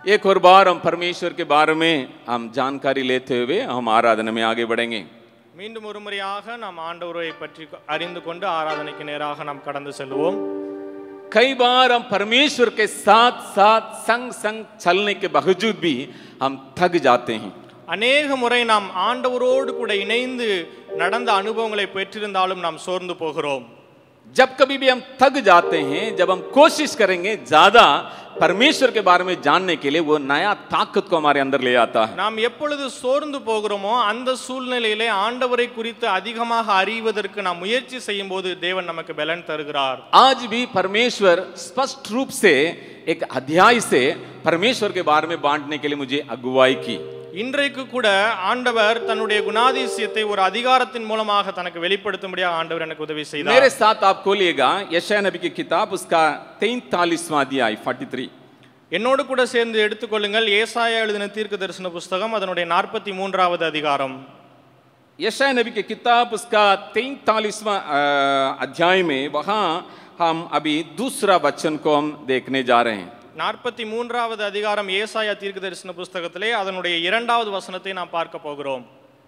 एक और बार हम परमेश्वर के बारे में हम जानकारी लेते हुए हम आराधना में आगे बढ़ेंगे மீண்டும் ஒரு முறையாக நாம் ஆண்டவரை பற்றி அறிந்து கொண்டு ஆராதனைக்கு நேராக நாம் கடந்து செல்வோம் कई बार हम परमेश्वर के साथ साथ संग संग चलने के बावजूद भी हम थक जाते हैं அநேக முறை நாம் ஆண்டவரோடு கூட இணைந்து நடந்த அனுபவங்களை பெற்றிருந்தாலும் நாம் சோர்ந்து போகிறோம் जब कभी भी हम थक जाते हैं जब हम कोशिश करेंगे ज्यादा परमेश्वर के बारे में जानने के लिए वो नया ताकत को हमारे अंदर ले आता है நாம் எப்பொழுது சோர்ந்து போகிறோமோ அந்த சூழ்நிலையிலே ஆண்டவரை குறித்து அதிகமாக அறிவதற்கு நாம் முயற்சி செய்யும் போது தேவன் நமக்கு பலன் தருகிறார் आज भी परमेश्वर स्पष्ट रूप से एक अध्याय से परमेश्वर के बारे में बांटने के लिए मुझे अगुवाई की இன்றைக்கு கூட ஆண்டவர் தன்னுடைய குணாதிசயத்தை ஒரு அதிகாரத்தின் மூலமாக தனக்கு வெளிப்படுத்தும்படியாக ஆண்டவர் எனக்கு உதவி செய்தார் मेरे साथ आप खोलिएगा यशया नबी की किताब उसका तैतालीसवां अध्याय 43 என்னோடு கூட சேர்ந்து எடுத்துக்கொள்ளுங்கள் ஏசாயா எழுதின தீர்க்க தரிசன புஸ்தகம் அதனுடைய நாற்பத்தி மூன்றாவது அதிகாரம் यशया नबी की किताब उसका तैतालीसवां अध्याय में वहाँ हम अभी दूसरा वचन को हम देखने जा रहे हैं நாற்பத்தி மூன்றாவது அதிகாரம் ஏசாயா தீர்க்க தரிசன புஸ்தகத்திலே அதனுடைய இரண்டாவது வசனத்தை நாம் பார்க்க போகிறோம்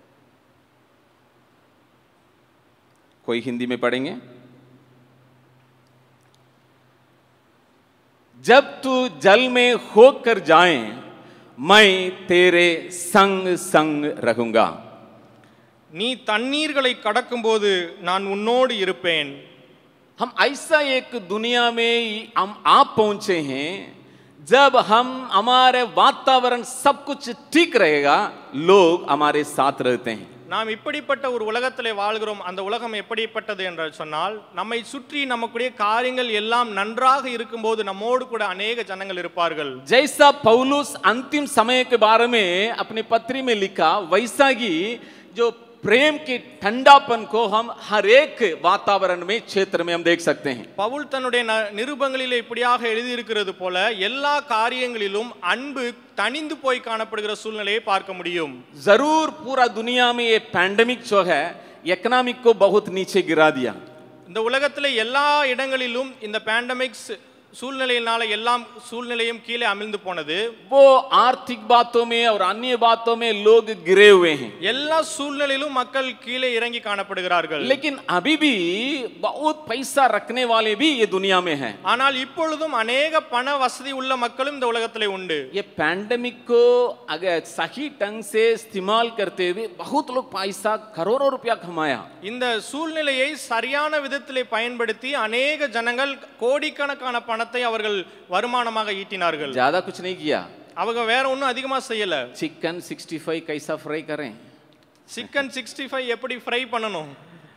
कोई हिंदी में पढ़ेंगे जब तू जल में होकर जाए मैं तेरे संग संग रहूंगा நீ தண்ணீர்களை கடக்கும்போது நான் உன்னோடு இருப்பேன் हम ऐसा एक दुनिया में हम आप पहुंचे हैं जब हम हमारे वातावरण सब कुछ ठीक रहेगा लोग हमारे साथ रहते हैं நாம் இப்படிப்பட்ட ஒரு உலகத்திலே வாழ்கிறோம் அந்த உலகம் எப்படிப்பட்டது என்று சொன்னால் நம்மை சுற்றி நமக்குடைய காரியங்கள் எல்லாம் நன்றாக இருக்கும்போது நம்மோடு கூட அநேக ஜனங்கள் இருப்பார்கள் जैसा पौलुस अंतिम समय के बारे में अपनी पत्री में लिखा वैसा ही जो प्रेम के ठंडापन को हम हर एक वातावरण में क्षेत्र में हम देख सकते हैं பவுல் தன்னுடைய ந- நிருபங்களிலே இப்படியாக எழுதியிருக்கிறது போல எல்லா காரியங்களிலும் அன்பு தணிந்து போய் காணப்படுகிற சூழ்நிலையை பார்க்க முடியும் जरूर पूरा दुनिया में ये पैंडमिक जो है इकोनॉमिक को बहुत नीचे गिरा दिया இந்த உலகத்தில் எல்லா இடங்களிலும் இந்த பேண்டமிக்ஸ் சூழ்நிலையினால எல்லாம் சூழ்நிலையும் கீழே அமிழ்ந்து போனது वो आर्थिक बातों में और अन्य बातों में लोग गिरे हुए हैं எல்லா சூழ்நிலையிலும் மக்கள் கீழே இறங்கி காணப்படுகிறார்கள் लेकिन अभी भी बहुत पैसा रखने वाले भी ये दुनिया में हैं ஆனால் இப்பொழுதும் அநேக பண வசதி உள்ள மக்களும் இந்த உலகத்திலே உண்டு ये पैंडमिक को अगर सही ढंग से इस्तेमाल करते हुए बहुत लोग पैसा करोड़ों रुपया कमाया இந்த சூழ்நிலையை சரியான விதத்திலே பயன்படுத்தி அநேக ஜனங்கள் கோடிக்கணக்கான பணத்தை அவர்கள் வருமானமாக ஈட்டினார்கள் ज्यादा कुछ नहीं किया அவங்க வேற ஒன்றும் அதிகமா செய்யல चिकन 65 कैसा फ्राई करें சிக்கன் சிக்ஸ்டி ஃபைவ் எப்படி ஃப்ரை பண்ணணும்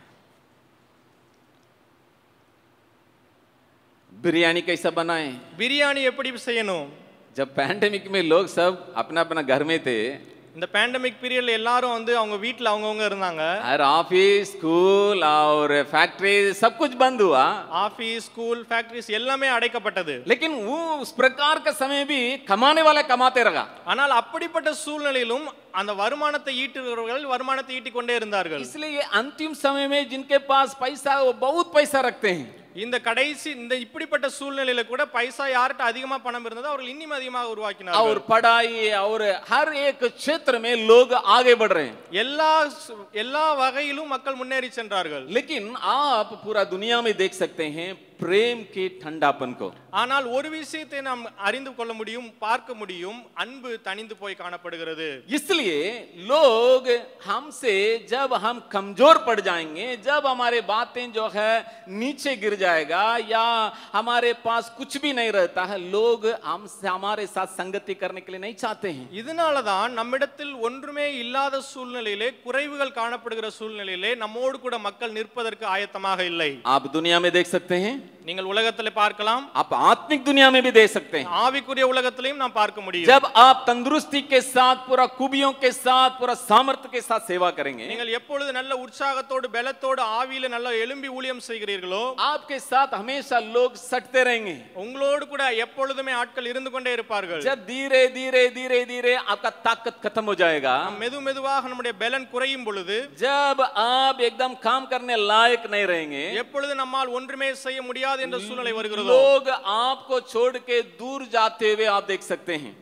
बिरयानी कैसा बनाएं பிரியாணி எப்படி செய்யணும் जब पैंडमिक में लोग सब अपना अपना घर में थे இந்த பேண்டமிக் பீரியட்ல எல்லாரும் வந்து அவங்க வீட்டில் அவங்கவுங்க இருந்தாங்க हर ऑफिस स्कूल और फैक्ट्री सब कुछ बंद हुआ ஆஃபீஸ் ஸ்கூல் ஃபேக்டரிஸ் எல்லாமே அடைக்கப்பட்டது लेकिन वो उस प्रकार का समय भी कमाने वाला कमाते रहा ஆனால் அப்படிப்பட்ட சூழ்நிலையிலும் அந்த வருமானத்தை ஈட்டுகிறவர்கள் வருமானத்தை ஈட்டிக் கொண்டே இருந்தார்கள் इसलिए ये अंतिम समय में जिनके पास पैसा है, वो बहुत पैसा रखते हैं இந்த கடைசி இந்த இப்படிப்பட்ட சூழ்நிலையில கூட பைசா யார்கிட்ட அதிகமா பணம் இருந்ததோ அவர்கள் இன்னும் அதிகமாக உருவாக்கினார்கள் और पढ़ाई और हर एक क्षेत्र में लोग आगे बढ़ रहे हैं எல்லா சு- எல்லா வகையிலும் மக்கள் முன்னேறி சென்றார்கள் लेकिन आप पूरा दुनिया में देख सकते हैं प्रेम के ठंडापन को ஆனால் ஒரு விஷயத்தை நாம் அறிந்து கொள்ள முடியும் பார்க்க முடியும் அன்பு தணிந்து போய் காணப்படுகிறது इसलिए लोग हमसे जब हम कमजोर पड़ जाएंगे जब हमारे बातें जो है नीचे गिर जाएगा या हमारे पास कुछ भी नहीं रहता है लोग हमसे हमारे साथ संगति करने के लिए नहीं चाहते हैं இதனாலதான் நம்மிடத்தில் ஒன்றுமே இல்லாத சூழ்நிலையிலே குறைவுகள் காணப்படுகிற சூழ்நிலையிலே நம்மோடு கூட மக்கள் நிற்பதற்கு ஆயத்தமாக இல்லை आप दुनिया में देख सकते हैं நீங்கள் உலகத்தில் பார்க்கலாம் आप आत्मिक दुनिया में भी देख सकते हैं ஆவிக்குரிய உலகத்திலையும் நாம் பார்க்க முடியும் जब आप तंदुरुस्ती के साथ पूरा खूबियों के साथ पूरा सामर्थ्य के साथ सेवा करेंगे நீங்கள் எப்பொழுது நல்ல உற்சாகத்தோடு பலத்தோடு ஆவியில நல்ல எழும்பி ஊழியம் செய்கிறீர்களோ आपके साथ हमेशा लोग सटते रहेंगे உங்களோடு கூட எப்பொழுதுமே ஆட்கள் இருந்து கொண்டே இருப்பார்கள் जब धीरे धीरे धीरे धीरे आपका ताकत खत्म हो जाएगा நாம் மெது மெதுவாக நம்முடைய பலன் குறையும் பொழுது जब आप एकदम काम करने लायक नहीं रहेंगे எப்பொழுது நம்மால் ஒன்றுமே செய்ய முடியாது என்ற சூழ்நிலை வருகிறதோ लोग आपको छोड़ के दूर जाते हुए आप देख सकते हैं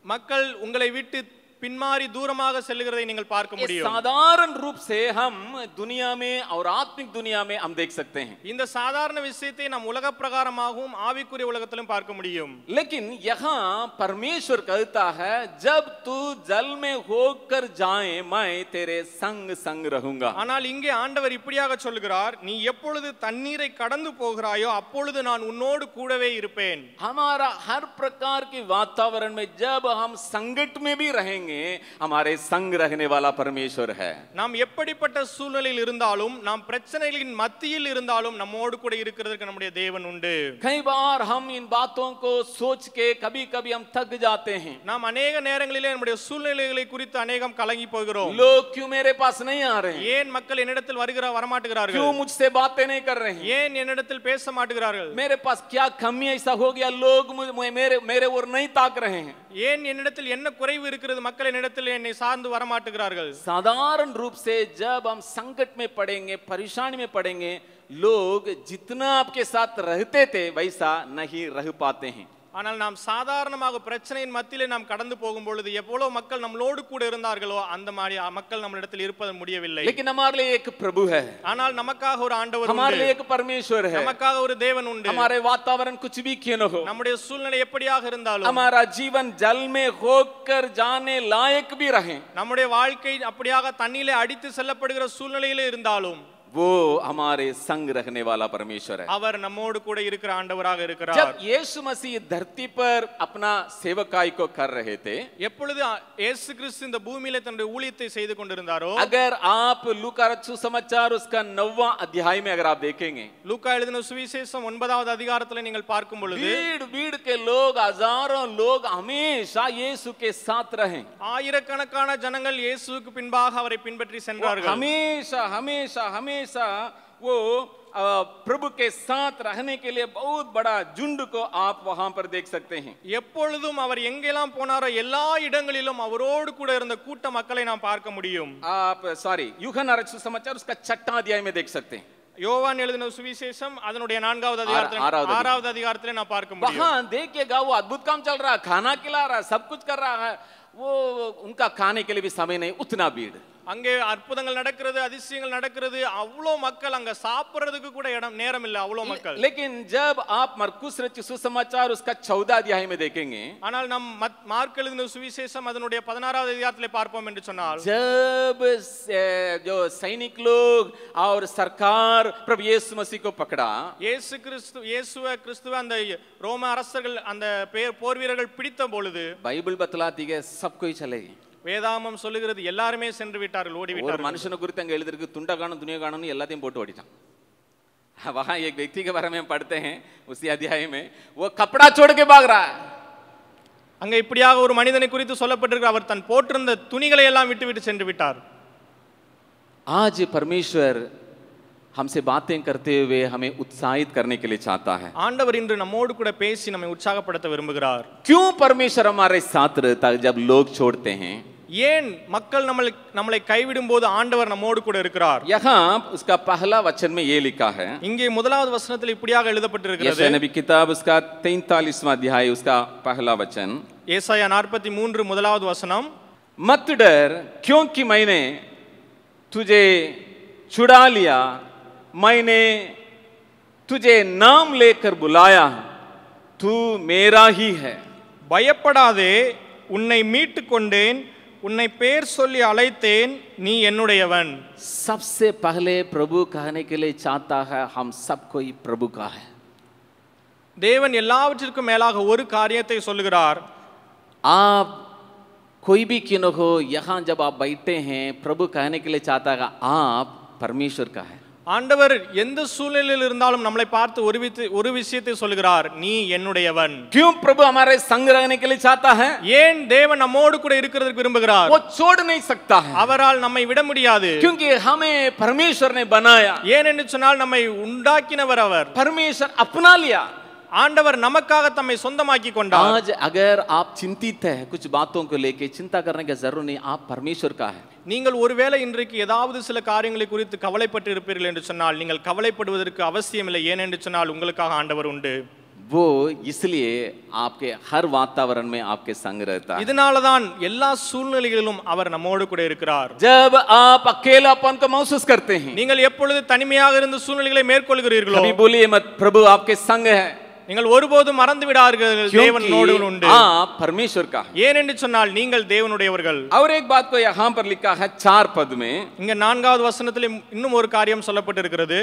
மக்கள் உங்களை விட்டு பின்மாறி தூரமாக செல்லுகிறதை நீங்கள் பார்க்க ये முடியும் साधारण रूप से हम दुनिया में और आत्मिक दुनिया में हम देख सकते हैं இந்த சாதாரண விஷயத்தை நாம் உலக பிரகாரமாகவும் ஆவிக்குரிய உலகத்திலும் பார்க்க முடியும் लेकिन यहाँ परमेश्वर कहता है जब तू जल में होकर जाए मैं तेरे संग संग रहूंगा ஆனால் இங்கே ஆண்டவர் இப்படியாக சொல்லுகிறார் நீ எப்பொழுது தண்ணீரை கடந்து போகிறாயோ அப்பொழுது நான் உன்னோடு கூடவே இருப்பேன் हमारा हर प्रकार के वातावरण में जब हम संकट में भी रहेंगे हमारे संग रहने वाला परमेश्वर है நாம் எப்படிப்பட்ட சூழ்நிலையில் இருந்தாலும் நாம் பிரச்சனைகளின் மத்தியில் இருந்தாலும் நம்மோடு கூட இருக்கிறதுக்கு நம்முடைய தேவன் உண்டு कई बार हम इन बातों को सोच के कभी कभी हम थक जाते हैं நாம் अनेக நேரங்களிலே நம்முடைய சூழ்நிலைகளை குறித்து அநேகம் கலங்கி போகிறோம் लोग क्यों मेरे पास नहीं आ रहे हैं ஏன் மக்கள் என்னிடத்தில் வருகிற வரமாட்டுகிறார்கள் क्यों मुझसे बातें नहीं कर रहे हैं ஏன் என்னிடத்தில் பேச மாட்டுகிறார்கள் मेरे पास क्या कमी ऐसा हो गया लोग मुझ- मुझे- मेरे मेरे ओर नहीं ताक रहे हैं ஏன் என்னிடத்தில் என்ன குறைவு இருக்கிறது மக்கள் என்னிடத்தில் என்னை சார்ந்து வரமாட்டுகிறார்கள் साधारण रूप से जब हम संकट में पड़ेंगे परेशानी में पड़ेंगे लोग जितना आपके साथ रहते थे वैसा नहीं रह पाते हैं ஆனால் நாம் சாதாரணமாக பிரச்சனையின் மத்தியிலே நாம் கடந்து போகும் பொழுது எவ்வளவு மக்கள் நம்மளோடு கூட இருந்தார்களோ அந்த மாதிரி மக்கள் நம்மளிடத்தில் இருப்பது முடியவில்லை लेकिन हमारे लिए एक प्रभु है ஆனால் நமக்காக ஒரு ஆண்டவர் हमारे உண்டு लिए एक परमेश्वर है நமக்காக ஒரு தேவன் உண்டு हमारे वातावरण कुछ भी क्यों न हो நம்முடைய சூழ்நிலை எப்படியாக இருந்தாலும் हमारा जीवन जल में होकर जाने लायक भी रहे நம்முடைய வாழ்க்கை அப்படியாக தண்ணியிலே அடித்து செல்லப்படுகிற சூழ்நிலையிலே இருந்தாலும் वो हमारे संग रहने वाला परमेश्वर है அவர் நம்மோடு கூட இருக்கிற ஆண்டவராக இருக்கிறார் जब यीशु मसीह धरती पर अपना सेवकाई को कर रहे थे எப்பொழுது இயேசு கிறிஸ்து இந்த பூமியில தன்னுடைய ஊழியத்தை செய்து கொண்டிருந்தாரோ अगर आप लूका सुसमाचार उसका नौवा अध्याय में अगर आप देखेंगे லூக்கா எழுதின சுவிசேஷம் ஒன்பதாவது அதிகாரத்துல நீங்கள் பார்க்கும் பொழுது भीड़ भीड़ के लोग हजारों लोग हमेशा यीशु के साथ रहे ஆயிரக்கணக்கான ஜனங்கள் இயேசுவுக்கு பின்பாக அவரை பின்பற்றி சென்றார்கள் हमेशा हमेशा हमेशा वो अ, प्रभु के साथ रहने के लिए बहुत बड़ा झुंड को आप वहां पर देख सकते हैं எப்பொழுதும் அவர் எங்கெல்லாம் போனாரோ எல்லா இடங்களிலும் அவரோடு கூட இருந்த கூட்ட மக்களை நாம் பார்க்க முடியும் आप सॉरी यूहन सुसमाचार उसका छठा अध्याय में देख सकते हैं யோவான் எழுதின சுவிசேஷம் அதனுடைய நான்காவது அதிகாரத்தில் ஆறாவது அதிகாரம். ஆறாவது அதிகாரத்திலே நான் பார்க்க முடியும் वहां देखिएगा वो अद्भुत काम चल रहा है खाना खिला रहा है सब कुछ कर रहा है वो उनका खाने के लिए भी समय नहीं उतना भीड़ அங்கே அற்புதங்கள் நடக்கிறது அதிசயங்கள் நடக்கிறது அவ்வளோ மக்கள் அங்க சாப்பிடுறதுக்கு கூட இடம் நேரம் இல்லை அவ்வளோ மக்கள் लेकिन जब आप मरकुस रचित सुसमाचार उसका चौदह अध्याय में देखेंगे ஆனால் நம் மத்- மார்க் எழுதின சுவிசேஷம் அதனுடைய பதினாறாவது அதிகாரத்திலே பார்ப்போம் என்று சொன்னால் जब से- जो सैनिक लोग और सरकार प्रभु यीशु मसीह को पकड़ा இயேசு கிறிஸ்து இயேசுவ கிறிஸ்துவ அந்த ரோம அரசர்கள் அந்த பேர் போர் வீரர்கள் பிடித்த பொழுது बाइबल बतलाती है सब कोई चले गए வேதாமம் சொல்லுகிறது எல்லாருமே சென்று விட்டார்கள் ஓடி ஒரு விட்டார்கள் மனுஷனை குறித்து அங்க எழுதிருக்கு துண்டா காணும் துணியா காணும்னு எல்லாத்தையும் போட்டு ஓடிட்டான் वहां एक व्यक्ति के बारे में हम पढ़ते हैं उसी अध्याय में वो कपड़ा छोड़ के भाग रहा है அங்க இப்படியாக ஒரு மனிதனை குறித்து சொல்லப்பட்டிருக்கு அவர் தன் போட்டிருந்த துணிகளை எல்லாம் விட்டுவிட்டு சென்று விட்டார் आज परमेश्वर हमसे बातें करते हुए हमें उत्साहित करने के लिए चाहता है ஆண்டவர் இன்று நம்மோடு கூட பேசி நம்மை உற்சாகப்படுத்த விரும்புகிறார் क्यों परमेश्वर हमारे साथ रहता है जब लोग छोड़ते हैं ஏன் மக்கள் நம்மளை நம்மளை கைவிடும் போது ஆண்டவர் நம்மோடு கூட இருக்கிறார் यहाँ उसका पहला वचन में ये लिखा है இங்கே முதலாவது வசனத்தில் இப்படியாக எழுதப்பட்டிருக்கிறது यशायाह नबी किताब उसका तैतालीसवा अध्याय उसका पहला वचन ஏசாயா நாற்பத்தி மூன்று முதலாவது வசனம் मत डर क्योंकि मैंने तुझे छुड़ा लिया मैंने तुझे नाम लेकर बुलाया तू मेरा ही है பயப்படாதே உன்னை மீட்டு கொண்டேன் உன்னை பேர் சொல்லி அழைத்தேன் நீ என்னுடையவன் सबसे पहले प्रभु कहने के लिए चाहता है हम सब कोई प्रभु का है தேவன் எல்லாவற்றிற்கும் மேலாக ஒரு காரியத்தை சொல்லுகிறார் आप कोई भी क्यों न हो यहाँ जब आप बैठे हैं प्रभु कहने के लिए चाहता है आप परमेश्वर का है ஆண்டவர் எந்த சூழ்நிலையில் இருந்தாலும் நம்மளை பார்த்து ஒரு வித்து- ஒரு விஷயத்தை சொல்லுகிறார் நீ என்னுடையவன் क्यों प्रभु हमारे संग रहने के लिए चाहता है ஏன் தேவன் நம்மோடு கூட இருக்கிறதுக்கு விரும்புகிறார் वो छोड़ नहीं सकता है அவரால் நம்மை விட முடியாது क्योंकि हमें परमेश्वर ने बनाया ஏன் என்று சொன்னால் நம்மை உண்டாக்கினவர் அவர் परमेश्वर अपना लिया ஆண்டவர் நமக்காக தம்மை சொந்தமாக்கி கொண்டார் आज अगर आप चिंतित है कुछ बातों को लेके चिंता करने की जरूरत नहीं आप परमेश्वर का है நீங்கள் ஒருவேளை இன்றைக்கு ஏதாவது சில காரியங்களை குறித்து கவலைப்பட்டு இருப்பீர்கள் என்று சொன்னால் நீங்கள் கவலைப்படுவதற்கு அவசியமில்லை ஏனென்று சொன்னால் உங்களுக்காக ஆண்டவர் உண்டு वो इसलिए आपके हर वातावरण में आपके संग रहता है இதனால தான் எல்லா சூழ்நிலைகளிலும் அவர் நம்மோடு கூட இருக்கிறார் जब आप अकेलापन को महसूस करते हैं நீங்கள் எப்பொழுது தனிமையாக இருந்து சூழ்நிலைகளை மேற்கொள்கிறீர்களோ कभी बोलिए मत प्रभु आपके संग है நீங்கள் ஒருபோதும் மறந்து விடார்கள் தேவன் நோடு क्योंकि உண்டு आप परमेश्वर का है ஏன் என்று சொன்னால் நீங்கள் தேவனுடையவர்கள் और एक बात को यहाँ पर लिखा है चार पद में இங்க நான்காவது வசனத்தில் இன்னும் ஒரு காரியம் சொல்லப்பட்டிருக்கிறது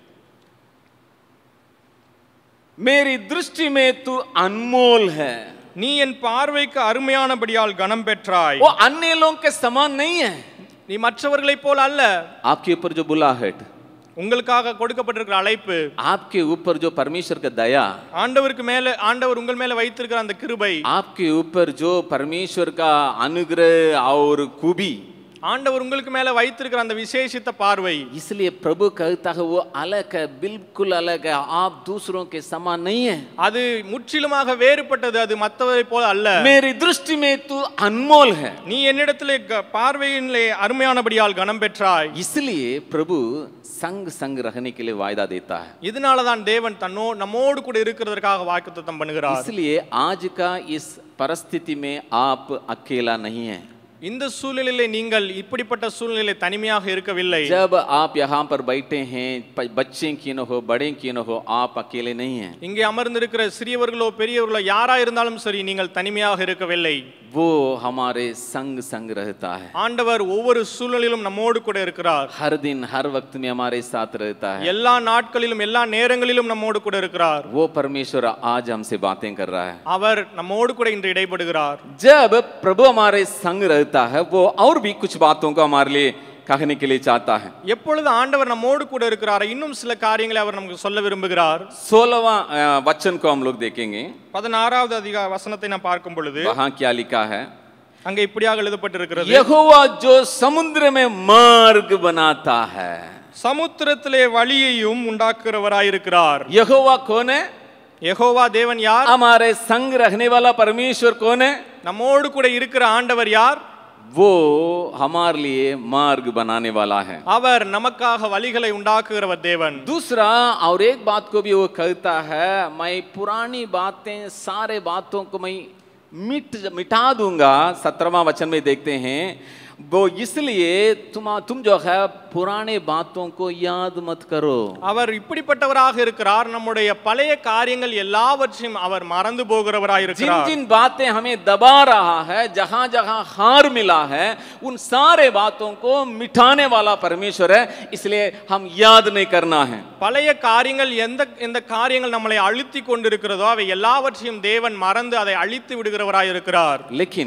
मेरी दृष्टि में तू अनमोल है நீ என் பார்வைக்கு அருமையானபடியால் கனம் பெற்றாய் वो अन्य लोगों के समान नहीं है நீ மற்றவர்களைப் போல் அல்ல आपके ऊपर जो बुलाहट உங்களுக்காக கொடுக்கப்பட்டிருக்கிற அழைப்பு आपके ऊपर जो परमेश्वर का दया ஆண்டவருக்கு மேல ஆண்டவர் உங்கள் மேல வைத்திருக்கிற அந்த கிருபை आपके ऊपर जो परमेश्वर का अनुग्रह और खूबी ஆண்டவர் உங்களுக்கு மேல வைத்திருக்கிற அந்த விசேஷித்த பார்வை इसलिए प्रभु कहता है वो अलग है बिल्कुल अलग है आप दूसरों के समान नहीं है அது முற்றிலுமாக வேறுபட்டது அது மற்றவரை போல அல்ல मेरी दृष्टि में तू अनमोल है நீ என்னிடத்திலே க- பார்வையிலே அருமையானபடியால் கனம் பெற்றாய் इसलिए प्रभु संग संग रहने के लिए वायदा देता है இதனால தான் தேவன் தன்னோ நம்மோடு கூட இருக்கிறதற்காக வாக்குத்தத்தம் பண்ணுகிறார் इसलिए आज का इस परिस्थिति में आप अकेला नहीं है இந்த சூழ்நிலையிலே நீங்கள் இப்படிப்பட்ட சூழ்நிலையிலே தனிமையாக இருக்கவில்லை जब आप यहाँ पर बैठे हैं प- बच्चे की न हो बड़े की न हो आप अकेले नहीं हैं இங்கே அமர்ந்திருக்கிற சிறியவர்களோ பெரியவர்களோ யாரா இருந்தாலும் சரி நீங்கள் தனிமையாக இருக்கவில்லை वो हमारे संग संग रहता है ஆண்டவர் ஒவ்வொரு சூழ்நிலையிலும் நம்மோடு கூட இருக்கிறார் हर दिन हर वक्त में हमारे साथ रहता है எல்லா நாட்களிலும் எல்லா நேரங்களிலும் நம்மோடு கூட இருக்கிறார் वो परमेश्वर आज हमसे बातें कर रहा है அவர் நம்மோடு கூட இன்று இடைப்படுகிறார் जब प्रभु हमारे संग रहता है वो और भी कुछ बातों को हमारे लिए कहने के लिए चाहता है எப்பொழுது ஆண்டவர் நம்மோடு கூட இருக்கிறார் இன்னும் சில காரியங்களை அவர் நமக்கு சொல்ல விரும்புகிறார் सोलहवां अ, वचन को हम लोग देखेंगे பதினாறாவது அதிக வசனத்தை நான் பார்க்கும் பொழுது वहां क्या लिखा है அங்க இப்படியாக எழுதப்பட்டிருக்கிறது यहोवा जो समुद्र में मार्ग बनाता है சமுத்திரத்திலே வழியையும் உண்டாக்குறவராயிருக்கிறார் यहोवा कौन है யெகோவா தேவன் யார் हमारे संग रहने वाला परमेश्वर कौन है நம்மோடு கூட இருக்கிற ஆண்டவர் யார் वो हमारे लिए मार्ग बनाने वाला है அவர் நமக்காக வழிகளை உண்டாக்குகிறவர் தேவன் दूसरा और एक बात को भी वो कहता है मैं पुरानी बातें सारे बातों को मैं मिट मिटा दूंगा सत्रहवां वचन में देखते हैं वो इसलिए तुम तुम जो है पुराने बातों को याद मत करो அவர் இப்படிப்பட்டவராக இருக்கிறார் நம்முடைய பழைய காரியங்கள் எல்லாவற்றையும் அவர் மறந்து போகிறவராக जिन இருக்கிறார் जिन बातें हमें दबा रहा है जहां जहां हार मिला है उन सारे बातों को मिटाने वाला परमेश्वर है इसलिए हम याद नहीं करना है பழைய காரியங்கள் எந்த எந்த காரியங்கள் நம்மளை அழுத்தி கொண்டிருக்கிறதோ அவை எல்லாவற்றையும் தேவன் மறந்து அதை அழித்து விடுகிறவராய் இருக்கிறார் लेकिन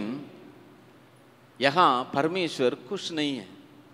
यहाँ परमेश्वर खुश नहीं है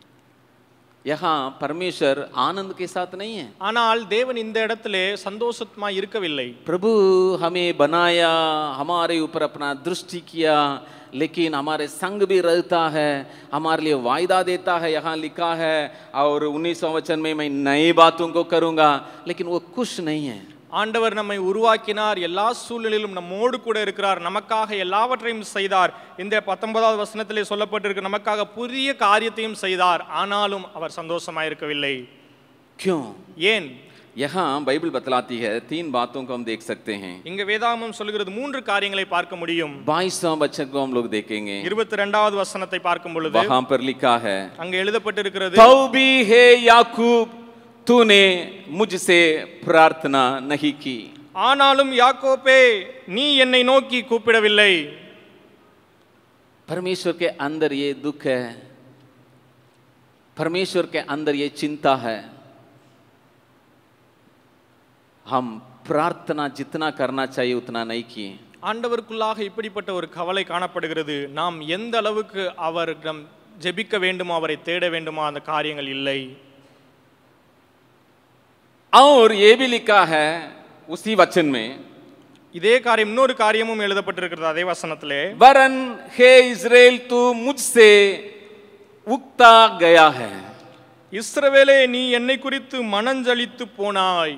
यहाँ परमेश्वर आनंद के साथ नहीं है ஆனால் தேவன் இந்த இடத்திலே சந்தோஷமா இருக்கவில்லை प्रभु हमें बनाया हमारे ऊपर अपना दृष्टि किया लेकिन हमारे संग भी रहता है हमारे लिए वायदा देता है यहाँ लिखा है और उन्नीसवें वचन में मैं नई बातों को करूँगा लेकिन वो खुश नहीं है ஆண்டவர் நம்மை உருவாக்கினார் எல்லா சூழ்நிலையிலும் நம்மோடு கூட இருக்கிறார் நமக்காக எல்லாவற்றையும் செய்தார் இந்த பத்தொன்பதாவது வசனத்திலே சொல்லப்பட்டிருக்கு நமக்காக புதிய காரியத்தையும் செய்தார் ஆனாலும் அவர் சந்தோஷமா இருக்கவில்லை क्यों ஏன் यहाँ बाइबल बतलाती है तीन बातों को हम देख सकते हैं இங்க வேதாகமம் சொல்கிறது மூன்று காரியங்களை பார்க்க முடியும் बाईसवां वचन को हम लोग देखेंगे இருபத்தி ரெண்டாவது வசனத்தை பார்க்கும் பொழுது वहां पर लिखा है அங்க எழுதப்பட்டிருக்கிறது तो भी हे याकूब तूने मुझसे प्रार्थना नहीं की ஆனாலும் யாக்கோப்பே நீ என்னை நோக்கி கூப்பிடவில்லை परमेश्वर के अंदर ये दुख है परमेश्वर के अंदर ये चिंता है हम प्रार्थना जितना करना चाहिए उतना नहीं किए ஆண்டவருக்குள்ளாக இப்படிப்பட்ட ஒரு கவலை காணப்படுகிறது நாம் எந்த அளவுக்கு அவரிடம் ஜெபிக்க வேண்டுமோ அவரை தேட வேண்டுமோ அந்த காரியங்கள் இல்லை और ये भी लिखा है उसी वचन में இதே காரியம் இன்னொரு காரியமும் எழுதப்பட்டிருக்கிறது அதே வசனத்திலே वरन हे इज़राइल तू मुझसे उगता गया है இஸ்ரவேலே நீ என்னை குறித்து மனஞ்சலித்து போனாய்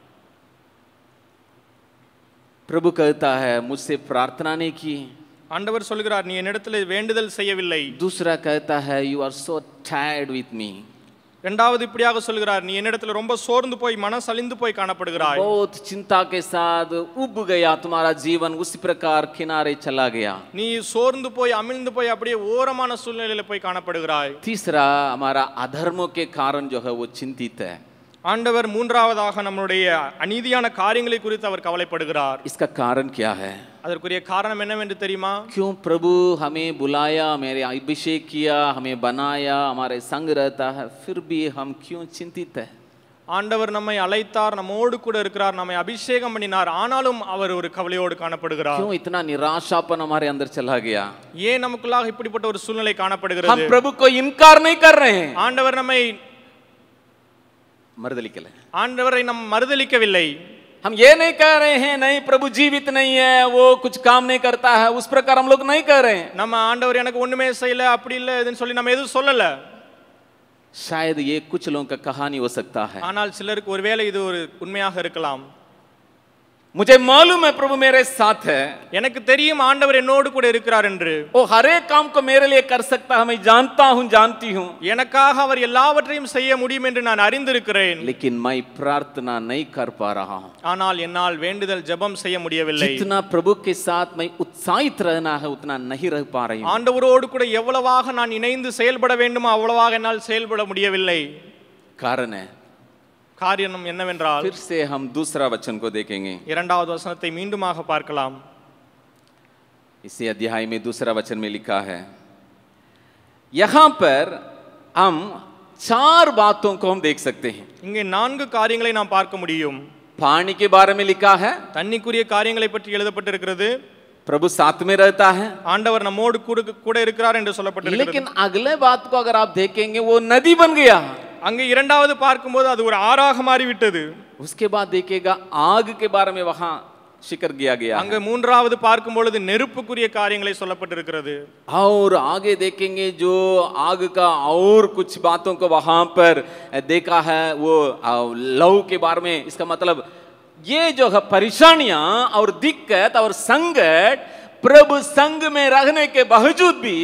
प्रभु कहता है मुझसे प्रार्थना नहीं की ஆண்டவர் சொல்கிறார் நீ என்னிடத்தில் வேண்டுதல் செய்யவில்லை दूसरा कहता है you are so tired with me இரண்டாவது இப்படியாக சொல்கிறார் நீ என்னிடத்துல ரொம்ப சோர்ந்து போய் மனம் சலிந்து போய் காணப்படுகிறாய் बहुत चिंता के साथ उब गया तुम्हारा जीवन उसी प्रकार किनारे चला गया நீ சோர்ந்து போய் அமிழ்ந்து போய் அப்படியே ஓரமான சூழ்நிலையில போய் காணப்படுகிறாய் तीसरा हमारा अधर्मों के कारण जो है वो चिंतित है ஆண்டவர் மூன்றாவதாக நம்மளுடைய அநீதியான காரியங்களை குறித்து அவர் கவலைப்படுகிறார் इसका कारण क्या है அதற்குரிய காரணம் என்னவென்று தெரியுமா क्यों प्रभु हमें बुलाया मेरे अभिषेक किया हमें बनाया हमारे संग रहता है फिर भी हम क्यों चिंतित है ஆண்டவர் நம்மை அழைத்தார் நம்மோடு கூட இருக்கிறார் நம்மை அபிஷேகம் பண்ணினார் ஆனாலும் அவர் ஒரு கவலையோடு காணப்படுகிறார் क्यों इतना निराशापन हमारे अंदर चला गया ஏன் நமக்குள்ளாக இப்படிப்பட்ட ஒரு சூழ்நிலை हम காணப்படுகிறது प्रभु को इनकार नहीं कर रहे हैं ஆண்டவர் நம்மை मर्दलिकल ஆண்டவரை நம் மறுதலிக்கவில்லை हम ये नहीं कह रहे हैं नहीं प्रभु जीवित नहीं है वो कुछ काम नहीं करता है उस प्रकार हम लोग नहीं कह रहे हैं நம்ம ஆண்டவர் எனக்கு ஒண்ணுமே செய்யல அப்படி இல்லை இதுன்னு சொல்லி நம்ம எதுவும் சொல்லல शायद ये कुछ लोगों का कहानी हो सकता है ஆனால் சிலருக்கு ஒருவேளை இது ஒரு உண்மையாக இருக்கலாம் मुझे मालूम है प्रभु मेरे साथ है எனக்கு தெரியும் ஆண்டவர் என்னோடு கூட இருக்கிறார் என்று वो हर एक काम को मेरे लिए कर सकता है मैं जानता हूं जानती हूं எனக்காக அவர் எல்லாவற்றையும் செய்ய முடியும் என்று நான் அறிந்திருக்கிறேன் लेकिन मैं प्रार्थना नहीं कर पा रहा हूं ஆனால் என்னால் வேண்டுதல் ஜெபம் செய்ய முடியவில்லை जितना प्रभु के साथ मैं उत्साहित रहना है उतना नहीं रह पा रही हूं ஆண்டவரோடு கூட எவ்வளவாக நான் இணைந்து செயல்பட வேண்டுமோ அவ்வளவாக என்னால் செயல்பட முடியவில்லை कारण है காரணம் என்னவென்றால் फिर से हम दूसरा वचन को देखेंगे இரண்டாவது வசனத்தை மீண்டுமாக பார்க்கலாம் इसी अध्याय में दूसरा वचन में लिखा है यहां पर हम चार बातों को हम देख सकते हैं இங்கே நான்கு காரியங்களை நாம் பார்க்க முடியும் पानी के बारे में लिखा है தண்ணிக்குரிய காரியங்களை பற்றி எழுதப்பட்டிருக்கிறது प्रभु साथ में रहता है ஆண்டவர் நம்மோடு கூட கூட இருக்கிறார் என்று சொல்லப்பட்டிருக்கிறது लेकिन अगले बात को अगर आप देखेंगे वो नदी बन गया அங்கே இரண்டாவது பார்க்கும்போது அது ஒரு ஆறாக மாறிவிட்டது उसके बाद देखिएगा आग के बारे में वहां शिकर किया गया है। அங்க மூன்றாவது பார்க்கும் பொழுது நெருப்புக்குரிய காரியங்களை சொல்லப்பட்டிருக்கிறது और आगे देखेंगे जो आग का और कुछ बातों को वहां पर देखा है वो आ, लव के बारे में इसका मतलब ये जो है परेशानियां और दिक्कत और संकट प्रभु संग में रहने के बावजूद भी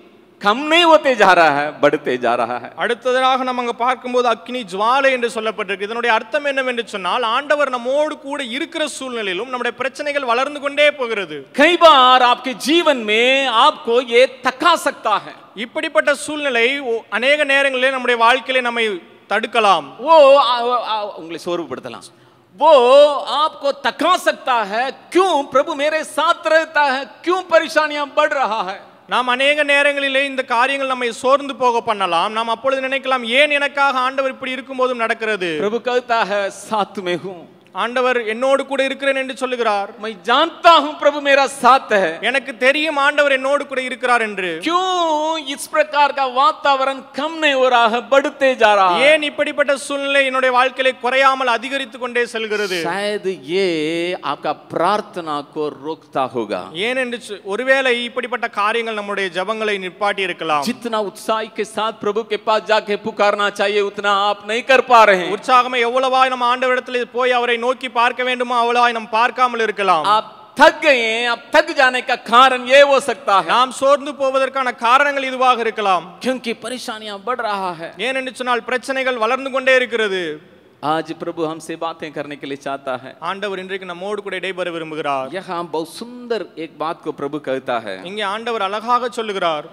कम नहीं होते जा रहा है बढ़ते जा रहा है அடுத்ததாக நம்ம அங்க பார்க்கும்போது அக்னி ஜுவாலை என்று சொல்லப்பட்டிருக்கு இதனுடைய அர்த்தம் என்னவென்று சொன்னால் ஆண்டவர் நம்மோடு கூட இருக்கிற சூழ்நிலையிலும் நம்முடைய பிரச்சனைகள் வளர்ந்து கொண்டே போகிறது कई बार आपके जीवन में आपको ये थका सकता है இப்படிப்பட்ட சூழ்நிலை ஒ- அநேக நேரங்களிலே நம்முடைய வாழ்க்கையிலே நம்மை தடுக்கலாம் वो आ- आ- आ- उंगली सोर्वப்படுத்தலாம் वो आपको थका सकता है क्यों प्रभु मेरे साथ रहता है क्यों परेशानियां बढ़ रहा है நாம் அநேக நேரங்களிலே இந்த காரியங்கள் நம்மை சோர்ந்து போக பண்ணலாம் நாம் அப்பொழுது நினைக்கலாம் ஏன் எனக்காக ஆண்டவர் இப்படி இருக்கும்போதும் நடக்கிறது प्रभु कहता है साथ में हूं ஆண்டவர் என்னோடு கூட இருக்கிறேன் என்று சொல்லுகிறார் मैं जानता हूं प्रभु मेरा साथ है எனக்கு தெரியும் ஆண்டவர் என்னோடு கூட இருக்கிறார் என்று क्यों इस प्रकार का वातावरण कम नहीं हो रहा है बढ़ते जा रहा है ஏன் இப்படிப்பட்ட சூழ்நிலை என்னுடைய வாழ்க்கையில குறையாமல் அதிகரித்து கொண்டே செல்கிறது शायद ये आपका प्रार्थना को रोकता होगा ஏன் என்று சொ- ஒருவேளை இப்படிப்பட்ட காரியங்கள் நம்முடைய ஜபங்களை நிப்பாட்டி இருக்கலாம் जितना उत्साह के साथ प्रभु के पास जाके पुकारना चाहिए उतना आप नहीं कर पा रहे हैं உற்சாகமா எவ்வளவாய் நம்ம ஆண்டவரிடத்தில் போய் அவரை நோக்கி பார்க்க வேண்டுமோ அவ்வளவாய் நாம் பார்க்காமல் இருக்கலாம் आप थक गए हैं अब थक जाने का कारण ये हो सकता है நாம் சோர்ந்து போவதற்கான காரணங்கள் இதுவாக இருக்கலாம் क्योंकि परेशानियां बढ़ रहा है ஏன் என்று சொன்னால் பிரச்சனைகள் வளர்ந்து கொண்டே இருக்கிறது आज प्रभु हमसे बातें करने के लिए चाहता है ஆண்டவர் இன்றைக்கு நம்மோடு கூட இடைபெற விரும்புகிறார் यहाँ बहुत सुंदर एक बात को प्रभु कहता है இங்கே ஆண்டவர் अழகாக சொல்லுகிறார்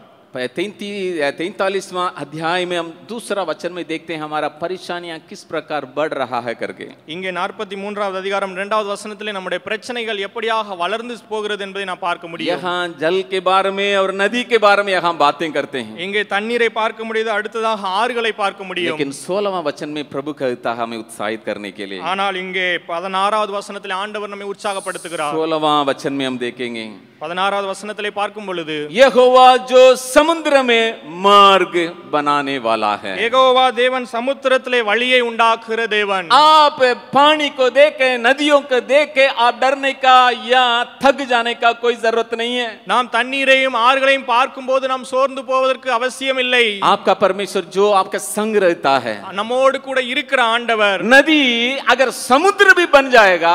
तैतालीसवां अध्याय में हम दूसरा वचन में देखते हैं हमारा परेशानियां किस प्रकार बढ़ रहा है करके இங்கே நாற்பத்தி மூன்றாவது அதிகாரம் இரண்டாவது வசனத்திலே நம்முடைய பிரச்சனைகள் எப்படியாக வளர்ந்து போகிறது என்பதை நான் பார்க்க முடியும் यहाँ जल के बारे में और नदी के बारे में यहाँ बातें करते हैं இங்கே தண்ணீரை பார்க்க முடியுது அடுத்ததாக ஆறுகளை பார்க்க முடியும் लेकिन सोलहवां वचन में प्रभु कहता है हमें उत्साहित करने के लिए ஆனால் இங்கே பதினாறாவது வசனத்திலே ஆண்டவர் நம்மை உற்சாகப்படுத்துகிறார் सोलहवां वचन में हम देखेंगे பதினாறாவது வசனத்திலே பார்க்கும் பொழுது यहोवा जो समुद्र में मार्ग बनाने वाला है ஏகோவா தேவன் சமுத்திரத்திலே வழியை உண்டாக்குகிற தேவன் आप पानी को देखे नदियों को देखे आप डरने का या थक जाने का कोई जरूरत नहीं है நாம் தண்ணீரையும் ஆறுகளையும் பார்க்கும்போது நாம் சோர்ந்து போவதற்கு அவசியம் இல்லை आपका परमेश्वर जो आपका संग रहता है நம்மோடு கூட இருக்கிற ஆண்டவர் नदी अगर समुद्र भी बन जाएगा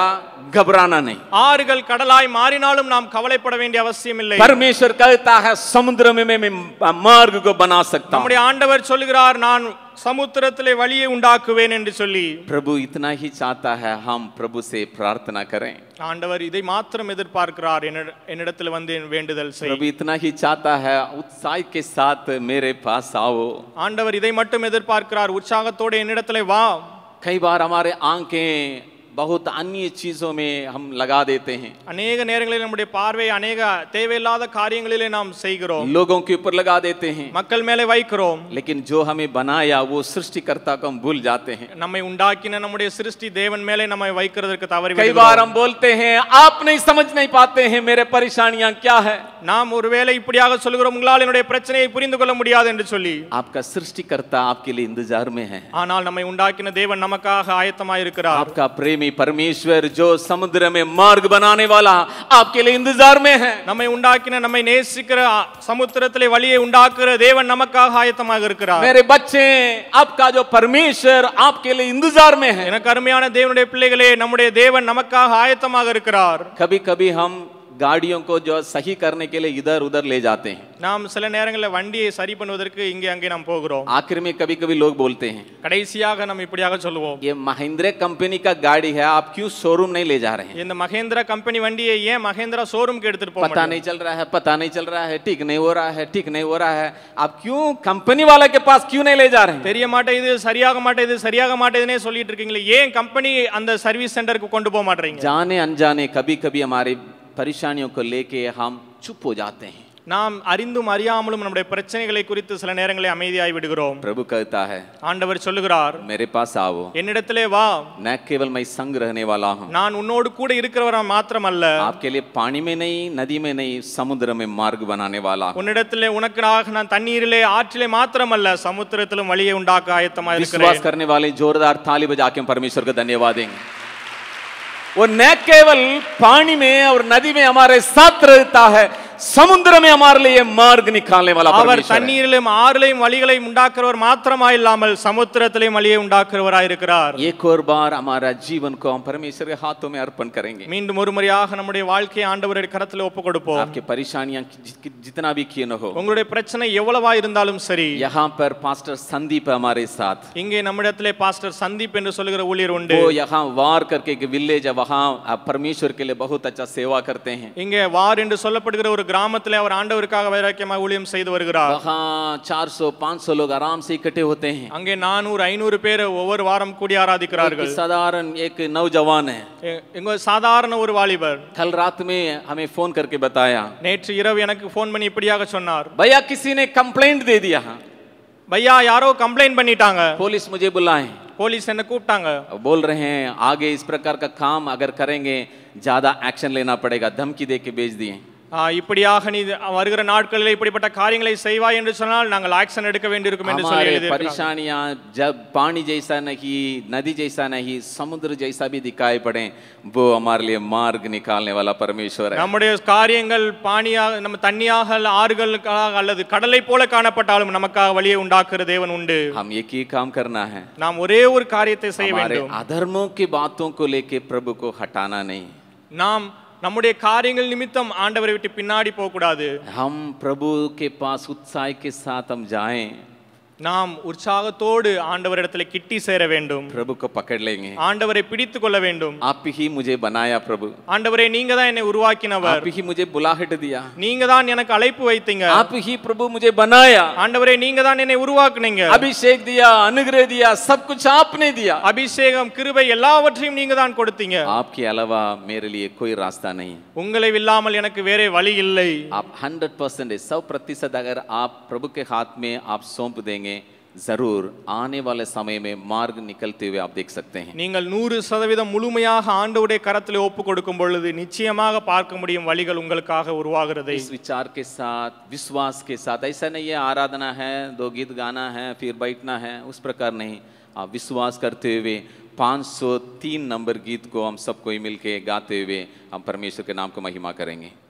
घबराना नहीं ஆறுகள் கடலாய் மாறினாலும் நாம் கவலைப்பட வேண்டிய அவசியம் இல்லை परमेश्वर कहता है समुद्र में मैं मैं मार्ग को बना सकता हूं நம்முடைய ஆண்டவர் சொல்லுகிறார் நான் சமுத்திரத்திலே வழியை உண்டாக்குவேன் என்று சொல்லி प्रभु इतना ही चाहता है हम प्रभु से प्रार्थना करें ஆண்டவர் இதை மாத்திரம் எதிர்பார்க்கிறார் என்னிட- என்னிடத்தில் வந்து என் வேண்டுதல் செய் प्रभु इतना ही चाहता है उत्साह के साथ मेरे पास आओ ஆண்டவர் இதை மட்டும் எதிர்பார்க்கிறார் உற்சாகத்தோடு என்னிடத்திலே வா कई बार हमारे आंखें बहुत अन्य चीजों में हम लगा देते हैं அநேக நேரங்களில் நம்முடைய பார்வை அநேக தேவையில்லாத காரியங்களிலே நாம் செய்கிறோம் लोगों के ऊपर लगा देते हैं மக்கள் மேலே வைக்கிறோம் लेकिन जो हमें बनाया वो सृष्टिकर्ता को हम भूल जाते हैं நம்மை உண்டாக்கின நம்முடைய சிருஷ்டி தேவன் மேலே நம்மை வைக்கிறதற்கு தவறி कई விடுகிறோம். बार हम बोलते हैं आप नहीं समझ नहीं पाते हैं मेरे परेशानियां क्या है நாம் ஒருவேளை இப்படியாக சொல்கிறோம் உங்களால் என்னுடைய பிரச்சனையை புரிந்து கொள்ள முடியாது என்று சொல்லி आपका सृष्टिकर्ता आपके लिए इंतजार में है ஆனால் நம்மை உண்டாக்கின தேவன் நமக்காக ஆயத்தமாய் இருக்கிறார் आपका प्रेमी परमेश्वर जो समुद्र में मार्ग बनाने वाला आपके लिए इंतजार में है நம்மை உண்டாக்கின நம்மை நேசிக்கிற ஆ- சமுத்திரத்திலே வழியை உண்டாக்குற தேவன் நமக்காக ஆயத்தமாக இருக்கிறார் मेरे बच्चे आपका जो परमेश्वर आपके लिए इंतजार में है எனக்கு அருமையான தேவனுடைய பிள்ளைகளே நம்முடைய தேவன் நமக்காக ஆயத்தமாக இருக்கிறார் कभी कभी हम गाड़ियों को जो सही करने के लिए इधर उधर ले जाते हैं நாம் சில நேரங்களில் வண்டியை சரி பண்ணுவதற்கு இங்கே அங்கே நாம் போகிறோம் आखिर में कभी कभी लोग बोलते हैं கடைசியாக நம்ம இப்படியாக சொல்லுவோம் ये महिंद्रा कंपनी का गाड़ी है आप क्यों शोरूम नहीं ले जा रहे हैं இந்த மகேந்திரா கம்பெனி வண்டியை ஏன் மகேந்திரா ஷோரூம்க்கு எடுத்துட்டு போக पता नहीं चल रहा है पता नहीं चल रहा है ठीक नहीं हो रहा है ठीक नहीं हो रहा है आप क्यों कंपनी वाला के पास क्यों नहीं ले जा रहे हैं தெரிய மாட்டேங்குது சரியாக மாட்டேங்குது சரியாக மாட்டேங்குதுன்னே சொல்லிட்டு இருக்கீங்களே ஏன் கம்பெனி அந்த சர்வீஸ் சென்டருக்கு கொண்டு போக மாட்டீங்க जाने अनजाने कभी कभी हमारी परेशानियों को लेके हम चुप हो जाते हैं நாம் அறிந்தும் அறியாமலும் நம்முடைய பிரச்சனைகளை குறித்து சில நேரங்களில் அமைதியாய் விடுகிறோம் प्रभु कहता है ஆண்டவர் சொல்லுகிறார் मेरे पास आओ என்னிடத்திலே வா न केवल मैं संग रहने वाला हूँ நான் உன்னோடு கூட இருக்கிறவரா மாத்திரமல்ல आपके लिए पानी में नहीं नदी में नहीं समुद्र में मार्ग बनाने वाला हूँ உன்னிடத்திலே உனக்காக நான் தண்ணீரிலே ஆற்றிலே மாத்திரமல்ல சமுத்திரத்திலும் வழியை உண்டாக்க ஆயத்தமா இருக்கிறேன் विश्वास करने वाले जोरदार ताली बजा के हम परमेश्वर को धन्यवाद देंगे वो न केवल पानी में और नदी में हमारे साथ रहता है समुद्र में हमारे लिए मार्ग निकालने वाला அவர் परमेश्वर है। தண்ணீரிலும் ஆறிலையும் வழிகளையும் உண்டாக்குறவர் மாத்திரமா இல்லாமல் சமுத்திரத்திலையும் வழியை உண்டாக்குறவராய் இருக்கிறார் एक और बार हमारा जीवन को हम परमेश्वर के हाथों में अर्पण करेंगे மீண்டும் ஒரு முறையாக நம்முடைய வாழ்க்கையை ஆண்டவருடைய கரத்தில் ஒப்பு கொடுப்போம் आपकी परेशानियां जि- जितना भी क्यों न हो உங்களுடைய பிரச்சனை எவ்வளவா இருந்தாலும் சரி यहाँ पर पास्टर संदीप है हमारे साथ இங்கே நம்மிடத்திலே பாஸ்டர் சந்தீப் என்று சொல்லுகிற ஊழியர் உண்டு वो यहाँ वार करके एक विलेज है वहाँ आप परमेश्वर के लिए बहुत अच्छा सेवा करते हैं இங்கே வார் என்று சொல்லப்படுகிற ஒரு கிராமத்திலே அவர் ஆண்டவருக்காக வைராக்கியமாக ஊழியம் செய்து வருகிறார் वहाँ 400 500 लोग आराम से इकट्ठे होते हैं அங்கே நானூறு ஐநூறு பேர் ஒவ்வொரு வாரம் கூடி एक ஆராதிக்கிறார்கள் साधारण एक नौजवान है எ- எங்க சாதாரண ஒரு வாலிபர் कल रात में हमें फोन करके बताया நேற்று இரவு எனக்கு ஃபோன் பண்ணி இப்படியாக சொன்னார் भैया किसी ने कंप्लेंट दे दिया பையா யாரோ கம்ப்ளைண்ட் பண்ணிட்டாங்க पुलिस मुझे बुलाए போலீஸ் என்ன கூப்பிட்டாங்க बोल रहे हैं आगे इस प्रकार का काम अगर करेंगे ज्यादा एक्शन लेना पड़ेगा धमकी दे के भेज दिए ஆ, இப்படியாக நீ வருகிற நாட்களில் இப்படிப்பட்ட காரியங்களை செய்வாய் என்று சொன்னால் நாங்கள் ஆக்ஷன் எடுக்க வேண்டியிருக்கும் என்று சொல்லி हमारे எழுதியிருக்கிறாங்க. परेशानियां जब पानी जैसा नहीं नदी जैसा नहीं समुद्र जैसा भी दिखाई पड़े वो हमारे लिए मार्ग निकालने वाला परमेश्वर है நம்முடைய காரியங்கள் பானியாக நம்ம தண்ணியாக அல்ல ஆறுகளுக்காக அல்லது கடலை போல காணப்பட்டாலும் நமக்காக வழியை உண்டாக்குற தேவன் உண்டு हम एक ही काम करना है நாம் ஒரே ஒரு காரியத்தை செய்ய हमारे வேண்டும் अधर्मों की बातों को लेके प्रभु को हटाना नहीं நாம் நம்முடைய காரியங்கள் நிமித்தம் ஆண்டவரை விட்டு பின்னாடி போகக்கூடாது हम प्रभु के पास उत्साह के साथ हम जाएं நாம் உற்சாகத்தோடு ஆண்டவரிடத்துல கிட்டி சேர வேண்டும் प्रभु को पकड़ लेंगे ஆண்டவரை பிடித்து கொள்ள வேண்டும் आप ही मुझे बनाया प्रभु ஆண்டவரே நீங்க தான் என்னை உருவாக்கினவர் आप ही मुझे बुलाहट दिया நீங்க தான் எனக்கு அழைப்பு வைத்தீங்க आप ही प्रभु मुझे बनाया ஆண்டவரே நீங்க தான் என்னை உருவாக்குனீங்க अभिषेक दिया अनुग्रह दिया सब कुछ आपने दिया அபிஷேகம் கிருபை எல்லாவற்றையும் நீங்க தான் கொடுத்தீங்க आपके अलावा मेरे लिए कोई रास्ता नहीं है உங்களை இல்லாமல் எனக்கு வேற வழி இல்லை आप हंड्रेड परसेंट सौ प्रतिशत अगर आप प्रभु के हाथ में आप सौंप देंगे जरूर आने वाले समय में मार्ग निकलते हुए आप देख सकते हैं நீங்கள் நூறு சதவீதம் முழுமையாக ஆண்டவுடைய கரத்தில் ஒப்பு கொடுக்கும் பொழுது நிச்சயமாக பார்க்க முடியும் வழிகள் உங்களுக்காக உருவாகிறதை इस विचार के साथ विश्वास के साथ ऐसा नहीं है आराधना है दो गीत गाना है फिर बैठना है उस प्रकार नहीं आप विश्वास करते हुए 503 नंबर गीत को हम सबको मिलके गाते हुए हम परमेश्वर के नाम को महिमा करेंगे